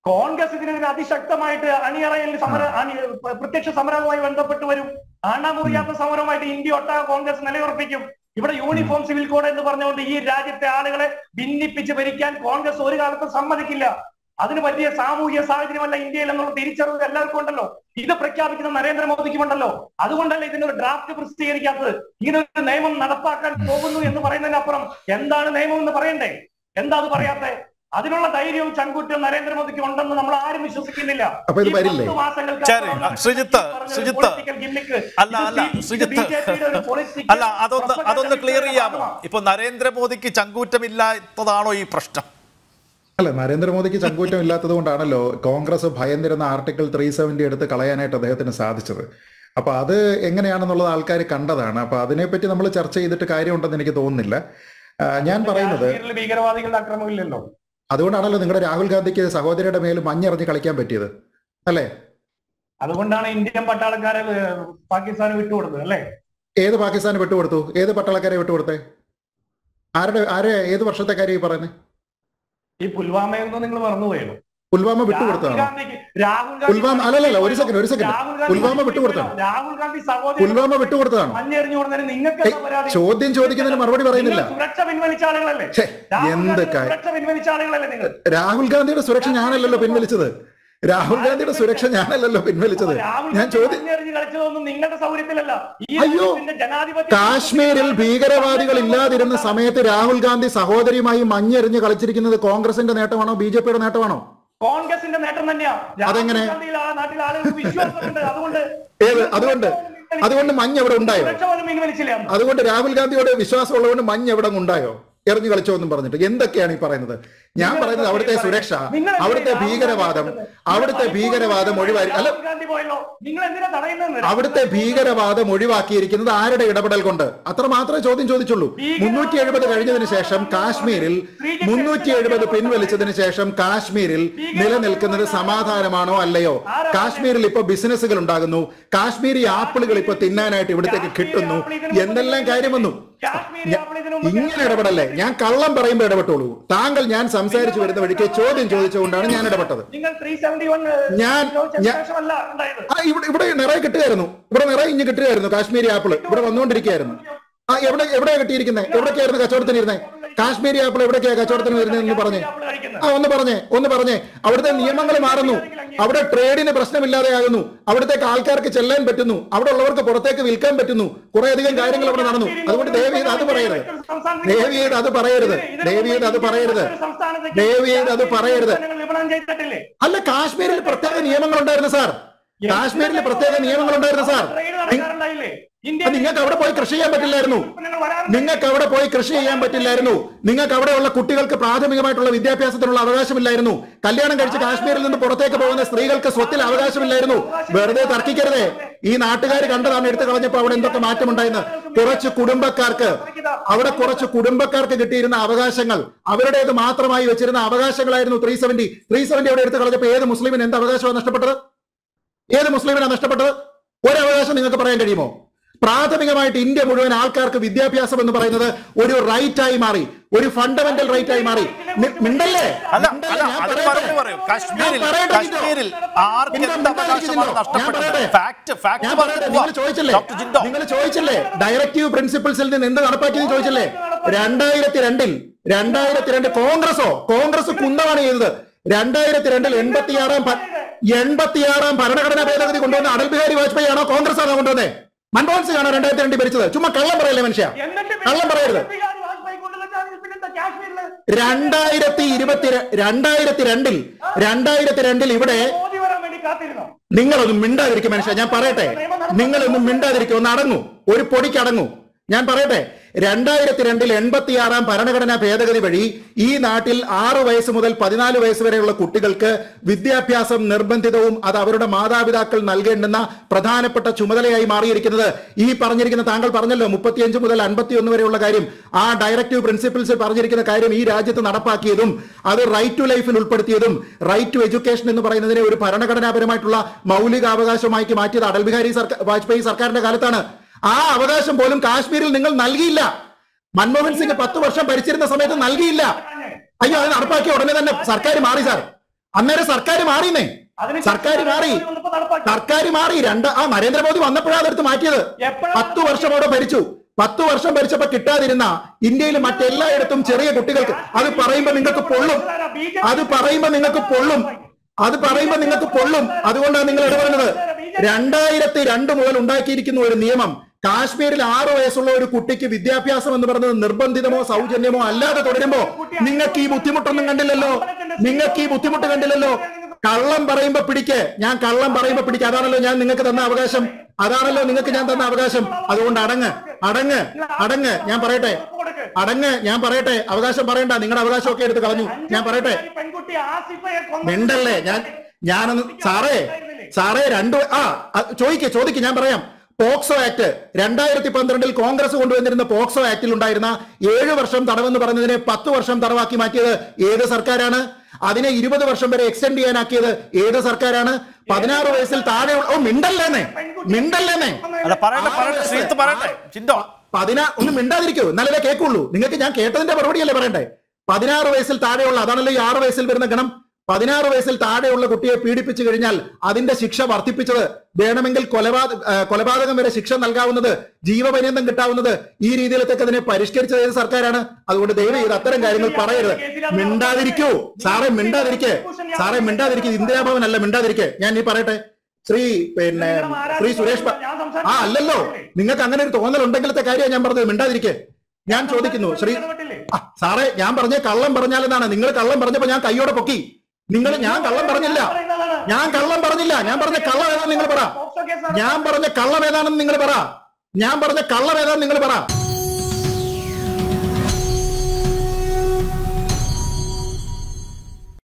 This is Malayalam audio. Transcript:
കോൺഗ്രസ് ഇതിനെതിരെ അതിശക്തമായിട്ട് അണിയറയിൽ സമര അണി പ്രത്യക്ഷ സമരവുമായി ബന്ധപ്പെട്ട് വരും ആണ്ടാമുറിയാത്ത സമരവുമായിട്ട് ഇന്ത്യ ഒട്ടാകെ കോൺഗ്രസ് നിലയുറപ്പിക്കും ഇവിടെ യൂണിഫോം സിവിൽ കോഡ് എന്ന് പറഞ്ഞുകൊണ്ട് ഈ രാജ്യത്തെ ആളുകളെ ഭിന്നിപ്പിച്ച് ഭരിക്കാൻ കോൺഗ്രസ് ഒരു കാലത്തും സമ്മതിക്കില്ല അതിന് പറ്റിയ സാമൂഹിക സാഹചര്യമല്ല ഇന്ത്യയിൽ എന്നുള്ള തിരിച്ചറിവ് എല്ലാവർക്കും ഉണ്ടല്ലോ ഇത് പ്രഖ്യാപിക്കുന്ന നരേന്ദ്രമോദിക്കും ഉണ്ടല്ലോ അതുകൊണ്ടല്ല ഇതിനൊരു ഡ്രാഫ്റ്റ് പ്രസിദ്ധീകരിക്കാത്തത് ഇങ്ങനെ ഒരു നിയമം നടപ്പാക്കാൻ പോകുന്നു എന്ന് പറയുന്നതിനപ്പുറം എന്താണ് നിയമം എന്ന് പറയണ്ടേ എന്താ അത് പറയാത്തെ അതിനുള്ള ധൈര്യവും ചങ്കൂറ്റവും നരേന്ദ്രമോദിക്ക് ഉണ്ടെന്ന് നമ്മൾ ആരും വിശ്വസിക്കുന്നില്ല അപ്പൊ ഇത് ഈ വരില്ലേ? പത്ത് മാസങ്ങൾക്ക് ശരി, അപ്പുറം ശ്രീജിത്ത്, ഈ പറഞ്ഞ ശ്രീജിത്ത്. political gimmick, അല്ല ഇത് അല്ല ബി- ഇത് ശ്രീജിത്ത് BJP യുടെ ഒരു political അല്ല അതൊന്ന് propaganda അതൊന്ന് ക്ലിയർ യുടെ ചെയ്യാമോ ഭാഗമാണ്. ഇപ്പൊ നരേന്ദ്രമോദിക്ക് ചങ്കൂറ്റമില്ലാത്തതാണോ ഈ പ്രശ്നം അല്ല നരേന്ദ്രമോദിക്ക് ചങ്കൂറ്റം ഇല്ലാത്തത് കൊണ്ടാണല്ലോ കോൺഗ്രസ് ഭയന്നിരുന്ന ആർട്ടിക്കിൾ ത്രീ സെവന്റി എടുത്ത് കളയാനായിട്ട് അദ്ദേഹത്തിന് സാധിച്ചത് അപ്പൊ അത് എങ്ങനെയാണെന്നുള്ളത് ആൾക്കാർ കണ്ടതാണ് അപ്പൊ അതിനെപ്പറ്റി നമ്മൾ ചർച്ച ചെയ്തിട്ട് കാര്യമുണ്ടെന്ന് എനിക്ക് തോന്നുന്നില്ല ആ, ഞാൻ പറയുന്നത് കാശ്മീരിൽ ഭീകരവാദികളുടെ അക്രമമില്ലല്ലോ അതുകൊണ്ടാണല്ലോ നിങ്ങളുടെ രാഹുൽ ഗാന്ധിക്ക് സഹോദരിയുടെ മേൽ മഞ്ഞെറിഞ്ഞ് കളിക്കാൻ പറ്റിയത് അല്ലേ അതുകൊണ്ടാണ് ഇന്ത്യൻ പട്ടാളക്കാരെ ഏഹ്, പാകിസ്ഥാന് വിട്ടുകൊടുത്തത് അല്ലേ ഏത് പാകിസ്ഥാന് വിട്ടുകൊടുത്തു ഏത് പട്ടാളക്കാരെ വിട്ടുകൊടുത്തേ ആരുടെ ആരെ ഏത് വർഷത്തെ കാര്യം ഈ പറയുന്നത് ഈ പുൽവാമയൊന്നും നിങ്ങൾ മറന്നുപോയല്ലോ പുൽവാമ രാഹുൽ വിട്ടുകൊടുത്തതാണോ ഗാന്ധിക്ക് രാഹുൽ ഗാന്ധി പുൽവാമ അല്ലല്ല ഒരു സെക്കൻഡ് ഒരു സെക്കൻഡ് രാഹുൽ ഗാന്ധി പുൽവാമ വിട്ടുകൊടുത്തതാണോ രാഹുൽ ഗാന്ധി സഹോദരി പുൽവാമ വിട്ടുകൊടുത്തതാണോ മഞ്ഞെറിഞ്ഞു കൊടുത്തതിന് നിങ്ങൾക്ക് ഏയ്, ചോദ്യം ചോദിക്കുന്നതിന് മറുപടി പറയുന്നില്ല നിങ്ങൾ സുരക്ഷ പിൻവലിച്ച ആളുകളല്ലേ ഛേ, രാഹുൽ എന്ത് ഗാന്ധിയുടെ കാര്യം സുരക്ഷ പിൻവലിച്ച ആളുകളല്ലേ നിങ്ങൾ രാഹുൽ ഗാന്ധിയുടെ സുരക്ഷ ഞാനല്ലല്ലോ പിൻവലിച്ചത് രാഹുൽ ഗാന്ധിയുടെ സുരക്ഷ ഞാനല്ലല്ലോ പിൻവലിച്ചത് രാഹുൽ ഞാൻ ഗാന്ധി ചോദ്യം മഞ്ഞെറിഞ്ഞ് കളിച്ചതൊന്നും നിങ്ങളുടെ സൗകര്യത്തിലല്ല ഈ അയ്യോ, രാജ്യത്തിന്റെ ജനാധിപത്യ കാശ്മീരിൽ ഭീകരവാദികൾ ഇല്ലാതിരുന്ന സമയത്ത് രാഹുൽ ഗാന്ധി സഹോദരിയുമായി മഞ്ഞെറിഞ്ഞ് കളിച്ചിരിക്കുന്നത് കോൺഗ്രസിന്റെ നേട്ടമാണോ ബി ജെ പിയുടെ നേട്ടമാണോ കോൺഗ്രസിന്റെ നേട്ടം തന്നെയാ അതെങ്ങനെ? രാഹുൽ ഗാന്ധിയിൽ ആ നാട്ടിൽ ആളുകൾക്ക് വിശ്വാസമുണ്ട് അതുകൊണ്ട് ഏത് അതുകൊണ്ട് അതുകൊണ്ട് മഞ്ഞ് അവിടെ ഉണ്ടായോ സുരക്ഷ പോലും പിൻവലിച്ചില്ല അന്ന്. അതുകൊണ്ട് രാഹുൽ ഗാന്ധിയോട് വിശ്വാസമുള്ളതുകൊണ്ട് മഞ്ഞ് എവിടെ ഉണ്ടായോ എറിഞ്ഞു കളിച്ചോ എന്നും പറഞ്ഞിട്ട് എന്തൊക്കെയാണ് ഈ പറയുന്നത് ഞാൻ നിങ്ങൾ പറയുന്നത് അവിടുത്തെ എന്തിനാ സുരക്ഷ നിങ്ങൾ അവിടുത്തെ എന്തിനാ ഭീകരവാദം രാഹുൽ ഗാന്ധി അവിടുത്തെ നിങ്ങൾ ഭീകരവാദം ഒഴിവായി അല്ല രാഹുൽ ഗാന്ധി പോയല്ലോ നിങ്ങൾ എന്തിനാ തടയുന്നത് അവിടുത്തെ ഭീകരവാദം ഒഴിവാക്കിയിരിക്കുന്നത് ആരുടെ ഇടപെടൽ കൊണ്ട് അത്ര മാത്രമേ ചോദ്യം ചോദിച്ചുള്ളൂ മുന്നൂറ്റി എഴുപത് കഴിഞ്ഞതിന് ശേഷം കാശ്മീരിൽ മുന്നൂറ്റി എഴുപത് പിൻവലിച്ചതിന് ശേഷം കാശ്മീരിൽ നിലനിൽക്കുന്നത് സമാധാനമാണോ അല്ലയോ കാശ്മീരിൽ ഇപ്പൊ ബിസിനസ്സുകൾ ഉണ്ടാകുന്നു കാശ്മീരി ആപ്പിളുകൾ ഇപ്പൊ തിന്നാനായിട്ട് ഇവിടത്തേക്ക് കിട്ടുന്നു എന്തെല്ലാം കാര്യം വന്നു കാശ്മീരി ഞ- ആപ്പിൾ ഇതിനു മുമ്പ് ഇങ്ങനെ ഇടപെടല്ലേ ഞാൻ കള്ളം പറയുമ്പോൾ ഇടപെട്ടോളൂ താങ്കൾ ഞാൻ സംസാരിച്ചു വരുന്ന വഴിക്ക് ചോദ്യം ചോദിച്ചുകൊണ്ടാണ് ഞാൻ ഇടപെട്ടത് നിങ്ങൾ ത്രീ സെവന്റി വൺ ഞാൻ- ഞാൻ- ശേഷമല്ല ഉണ്ടായത് ആ ഇവിടെ ഇവിടെ നിറയെ കിട്ടുകയായിരുന്നു ഇവിടെ നിറയെ ഇഞ്ഞ് കിട്ടുകയായിരുന്നു കാശ്മീരി ആപ്പിൾ ഇവിടെ വന്നുകൊണ്ടിരിക്കുകയായിരുന്നു ആ എവിടെ എവിടെയാ കിട്ടിയിരിക്കുന്നത് എവിടേക്കായിരുന്നു കച്ചവടത്തിന് ഇരുന്നത് കാശ്മീരി ആപ്പിൾ എവിടേക്കാ കച്ചവടത്തിന് വരുന്നതെന്ന് പറഞ്ഞേ ആപ്പിൾ കഴിക്കുന്നത് ആ ഒന്ന് പറഞ്ഞേ ഒന്ന് പറഞ്ഞേ അവിടുത്തെ നിയമങ്ങൾ മാറുന്നു അവിടെ ട്രേഡിന് പ്രശ്നമില്ലാതെയാകുന്നു അവിടത്തേക്ക് ആൾക്കാർക്ക് ചെല്ലാൻ പറ്റുന്നു അവിടെ ഉള്ളവർക്ക് പുറത്തേക്ക് വിൽക്കാൻ പറ്റുന്നു കുറെ അധികം കാര്യങ്ങൾ അവിടെ നടന്നു അതുകൊണ്ട് ദയവ് ചെയ്ത് അത് പറയരുത് ദയവ് ചെയ്ത് അത് പറയരുത് ദയവ് ചെയ്ത് അത് പറയരുത് ദയവ് ചെയ്ത് അത് പറയരുത് വിപണനം ചെയ്തിട്ടില്ലേ അല്ല കാശ്മീരിൽ പ്രത്യേക നിയമങ്ങൾ ഉണ്ടായിരുന്നു സാർ കാശ്മീരിൽ പ്രത്യേക നിയമങ്ങൾ ഉണ്ടായിരുന്നു സാർ ട്രേഡ് നി- നടക്കാറുണ്ടായില്ലേ ഇന്ത്യ ആ, നിങ്ങൾക്ക് അവിടെ പോയി കൃഷി ചെയ്യാൻ പറ്റില്ലായിരുന്നു ഉൽപ്പന്നങ്ങൾ വരാറുണ്ട്. നിങ്ങൾക്ക് അവിടെ പോയി കൃഷി ചെയ്യാൻ പറ്റില്ലായിരുന്നു നിങ്ങൾക്ക് അവിടെയുള്ള കുട്ടികൾക്ക് പ്രാഥമികമായിട്ടുള്ള വിദ്യാഭ്യാസത്തിനുള്ള അവകാശമില്ലായിരുന്നു കല്യാണം കഴിച്ച് കാശ്മീരിൽ നിന്ന് പുറത്തേക്ക് പോകുന്ന സ്ത്രീകൾക്ക് സ്വത്തിൽ അവകാശമില്ലായിരുന്നു വെറുതെ തർക്കിക്കരുതേ ഈ നാട്ടുകാർ കണ്ടതാണ് എടുത്തു കളഞ്ഞപ്പോൾ അവിടെ എന്തൊക്കെ മാറ്റമുണ്ടായെന്ന് കുറച്ച് കുടുംബക്കാർക്ക് അവിടെ കുറച്ച് കുടുംബക്കാർക്ക് കിട്ടിയിരുന്ന അവകാശങ്ങൾ അവരുടേത് മാത്രമായി വെച്ചിരുന്ന അവകാശങ്ങളായിരുന്നു ത്രീ സെവന്റി ത്രീ സെവന്റി അവിടെ എടുത്തു കളഞ്ഞപ്പോൾ ഏത് മുസ്ലിമിന് എന്ത് അവകാശമാണ് നഷ്ടപ്പെട്ടത് ഏത് മുസ്ലിമിനാണ് നഷ്ടപ്പെട്ടത് ഒരു അവകാശം നിങ്ങൾക്ക് പറയാൻ കഴിയുമോ പ്രാഥമികമായിട്ട് ഇന്ത്യ മുഴുവൻ ആൾക്കാർക്ക് വിദ്യാഭ്യാസം എന്ന് പറയുന്നത് ഒരു റൈറ്റ് ആയി മാറി ഒരു ഫണ്ടമെന്റൽ റൈറ്റ് ആയി മാറി നി- മിണ്ടല്ലേ അല്ല മിണ്ടല്ലേ? അല്ല ഞാൻ അതിന് പറയട്ടെ. മറുപടി പറയൂ കാശ്മീരിൽ ഞാൻ പറയട്ടെ കാശ്മീരിൽ ആർക്ക് നിങ്ങൾ എന്ത് അവകാശമാണ് മിണ്ടാതിരിക്കുന്നോ? ഞാൻ നഷ്ടപ്പെട്ടത് പറയട്ടെ. ഫാക്ട് ഫാക്ട് ഞാൻ പറയട്ടെ, പറഞ്ഞു നിങ്ങൾ ചോദിച്ചില്ലേ ഡോക്ടർ ജിൻഡോ നിങ്ങൾ ചോദിച്ചില്ലേ ഡയറക്റ്റീവ് പ്രിൻസിപ്പിൾസിൽ നിന്ന് എന്ത് നടപ്പാക്കിയെന്ന് ചോദിച്ചില്ലേ രണ്ടായിരത്തി രണ്ടിൽ രണ്ടായിരത്തി രണ്ട് കോൺഗ്രസോ കോൺഗ്രസ് കുന്തമാണ് ചെയ്തത് രണ്ടായിരത്തി രണ്ടിൽ എൺപത്തിയാറാം ഭ- എൺപത്തിയാറാം ഭരണഘടനാ ഭേദഗതി കൊണ്ടുവന്ന അടൽ ബിഹാരി വാജ്പേയി ആണോ കോൺഗ്രസ് ആണോ കൊണ്ടുവന്നേ മൻമോഹൻ സിംഗ് ആണോ രണ്ടായിരത്തി രണ്ടിൽ ഭരിച്ചത് ചുമ്മാ കള്ളം പറയല്ലേ മനുഷ്യ എന്നിട്ട് കള്ളം പറയരുത് ബിഹാരി വാജ്പേയി കൊണ്ടുവന്നിട്ടാണ് പിന്നെന്താ കാശ്മീരില് രണ്ടായിരത്തി ഇരുപത്തി രണ്ടായിരത്തി രണ്ടിൽ രണ്ടായിരത്തി രണ്ടിൽ ഇവിടെ മോദി വരാൻ വേണ്ടി കാത്തിരുന്നോ നിങ്ങളൊന്നും മിണ്ടാതിരിക്കും മനുഷ്യ ഞാൻ പറയട്ടെ നിങ്ങളൊന്നും മിണ്ടാതിരിക്കും ഒന്ന് അടങ്ങൂ ഒരു പൊടിക്ക് അടങ്ങൂ ഞാൻ പറയട്ടെ രണ്ടായിരത്തി രണ്ടിൽ എൺപത്തിയാറാം ഭരണഘടനാ ഭേദഗതി വഴി ഈ നാട്ടിൽ ആറ് വയസ്സ് മുതൽ പതിനാല് വയസ്സ് വരെയുള്ള കുട്ടികൾക്ക് വിദ്യാഭ്യാസം നിർബന്ധിതവും അത് അവരുടെ മാതാപിതാക്കൾ നൽകേണ്ടുന്ന പ്രധാനപ്പെട്ട ചുമതലയായി മാറിയിരിക്കുന്നത് ഈ പറഞ്ഞിരിക്കുന്ന താങ്കൾ പറഞ്ഞല്ലോ മുപ്പത്തിയഞ്ച് മുതൽ അൻപത്തിയൊന്ന് വരെയുള്ള കാര്യം ആ ഡയറക്റ്റീവ് പ്രിൻസിപ്പിൾസ് പറഞ്ഞിരിക്കുന്ന കാര്യം ഈ രാജ്യത്ത് നടപ്പാക്കിയതും അത് റൈറ്റ് ടു ലൈഫിൽ ഉൾപ്പെടുത്തിയതും റൈറ്റ് ടു എഡ്യൂക്കേഷൻ എന്ന് പറയുന്നതിനെ ഒരു ഭരണഘടനാപരമായിട്ടുള്ള മൗലികാവകാശമാക്കി മാറ്റിയത് അടൽ ബിഹാരി സർക്കാർ വാജ്പേയി സർക്കാരിന്റെ കാലത്താണ് ആ അവകാശം പോലും കാശ്മീരിൽ നിങ്ങൾ നൽകിയില്ല മൻമോഹൻ സിംഗ് പത്ത് വർഷം ഭരിച്ചിരുന്ന സമയത്ത് നൽകിയില്ല അയ്യോ അത് നടപ്പാക്കിയ ഉടനെ തന്നെ സർക്കാർ മാറി സാർ അന്നേരം സർക്കാർ മാറിയെന്നേ അതിന് സർക്കാർ മാറി വന്നപ്പോ നടപ്പാക്കി. സർക്കാർ മാറി രണ്ട് ആ നരേന്ദ്രമോദി വന്നപ്പോഴാണ് അതെടുത്ത് മാറ്റിയത് എപ്പോഴാണ് പത്ത് വർഷം അവിടെ ഭരിച്ചു പത്ത് വർഷം ഭരിച്ചപ്പോ കിട്ടാതിരുന്ന ഇന്ത്യയിൽ മറ്റെല്ലായിടത്തും ചെറിയ കുട്ടികൾക്ക് അത് പറയുമ്പോ നിങ്ങൾക്ക് പൊള്ളും അത് പറയുമ്പോ നിങ്ങൾക്ക് പൊള്ളും അത് പറയുമ്പോ നിങ്ങൾക്ക് പൊള്ളും അതുകൊണ്ടാണ് നിങ്ങൾ ഇടപെടുന്നത് രണ്ടായിരത്തി രണ്ട് മുതൽ ഉണ്ടാക്കിയിരിക്കുന്ന ഒരു നിയമം കാശ്മീരിൽ ആറു വയസ്സുള്ള ഒരു കുട്ടിക്ക് വിദ്യാഭ്യാസം എന്ന് പറയുന്നത് നിർബന്ധിതമോ സൗജന്യമോ അല്ലാതെ തുടരുമ്പോ നിങ്ങൾക്ക് ഈ ബുദ്ധിമുട്ടൊന്നും കണ്ടില്ലല്ലോ നിങ്ങൾക്ക് ഈ ബുദ്ധിമുട്ട് കണ്ടില്ലല്ലോ കള്ളം പറയുമ്പോ പിടിക്ക് ഞാൻ കള്ളം പറയുമ്പോ പിടിക്ക് അതാണല്ലോ ഞാൻ നിങ്ങൾക്ക് തന്ന അവകാശം അതാണല്ലോ നിങ്ങൾക്ക് ഞാൻ തന്ന അവകാശം അതുകൊണ്ട് അടങ്ങ് അടങ്ങ് അടങ്ങ് ഞാൻ പറയട്ടെ കൊടുക്ക്. അടങ്ങ് ഞാൻ പറയട്ടെ അവകാശം പറയണ്ട നിങ്ങളുടെ അവകാശമൊക്കെ എടുത്ത് കളഞ്ഞു ഞാൻ പറയട്ടെ അഞ്ചു പെൺകുട്ടി ആസിഫയെ കൊന്ന- മിണ്ടല്ലേ ഞാൻ ഞാനൊന്ന് സാറേ സാറേ രണ്ട് ആ അ- ചോദിക്ക് ചോദിക്ക് ഞാൻ പറയാം പോക്സോ ആക്ട് രണ്ടായിരത്തി പന്ത്രണ്ടിൽ കോൺഗ്രസ് കൊണ്ടുവന്നിരുന്ന പോക്സോ ആക്ടിൽ ഉണ്ടായിരുന്ന ഏഴ് വർഷം തടവെന്ന് പറഞ്ഞതിനെ പത്ത് വർഷം തടവാക്കി മാറ്റിയത് ഏത് സർക്കാരാണ് അതിനെ ഇരുപത് വർഷം വരെ എക്സ്റ്റെൻഡ് ചെയ്യാനാക്കിയത് ഏത് സർക്കാരാണ് പതിനാറ് വയസ്സിൽ താഴെ ഓ മിണ്ടല്ലേന്നേ മിണ്ടല്ലേന്നേ അല്ല പറയട്ടെ ആറ് പറയട്ടെ വയസ്സ്. ശ്രീത്ത് പറയട്ടെ ചിന്തോ പതിനാ ഒന്ന് മിണ്ടാതിരിക്കൂ എന്നാലേ കേൾക്കുള്ളൂ നിങ്ങൾക്ക് ഞാൻ കേട്ടതിന്റെ മറുപടിയല്ലേ പറയണ്ടേ പതിനാറ് വയസ്സിൽ താഴെയുള്ള അതാണല്ലോ ഈ ആറ് വയസ്സിൽ വരുന്ന ഗണം പതിനാറ് വയസ്സിൽ താഴെയുള്ള കുട്ടിയെ പീഡിപ്പിച്ചു കഴിഞ്ഞാൽ അതിന്റെ ശിക്ഷ വർദ്ധിപ്പിച്ചത് വേണമെങ്കിൽ കൊലപാത ആ, കൊലപാതകം വരെ ശിക്ഷ നൽകാവുന്നത് ജീവപര്യന്തം കിട്ടാവുന്നത് ഈ രീതിയിലത്തേക്ക് അതിനെ പരിഷ്കരിച്ചത് ഏത് സർക്കാരാണ് അതുകൊണ്ട് ദയവ് ചെയ്ത് അത്തരം കാര്യങ്ങൾ പറയരുത് മിണ്ടാതിരിക്കൂ സാറേ മിണ്ടാതിരിക്കേ സാറേ മിണ്ടാതിരിക്കൂ ഇന്ദിരാഭവൻ അല്ല മിണ്ടാതിരിക്കേ ഞാൻ ഈ പറയട്ടെ ശ്രീ പിന്നെ ശ്രീ സുരേഷ് പ- ആ അല്ലല്ലോ നിങ്ങൾക്ക് അങ്ങനെ ഒരു തോന്നൽ ഉണ്ടെങ്കിലത്തെ കാര്യമാണ് ഞാൻ പറഞ്ഞത് മിണ്ടാതിരിക്കെ ഞാൻ ചോദിക്കുന്നു ശ്രീ ആ, സാറേ ഞാൻ പറഞ്ഞ കള്ളം പറഞ്ഞാലെന്നാണ് നിങ്ങൾ കള്ളം പറഞ്ഞപ്പോ ഞാൻ കൈയോടെ പൊക്കി നിങ്ങൾ ഞാൻ കള്ളം പറഞ്ഞില്ല ഞാൻ കള്ളം പറഞ്ഞില്ല ഞാൻ പറഞ്ഞ കള്ളം ഏതാണെന്ന് നിങ്ങൾ പറ ഞാൻ പറഞ്ഞ കള്ളം ഏതാണെന്ന് നിങ്ങൾ പറ ഞാൻ പറഞ്ഞ കള്ളം ഏതാണെന്ന് നിങ്ങൾ പറ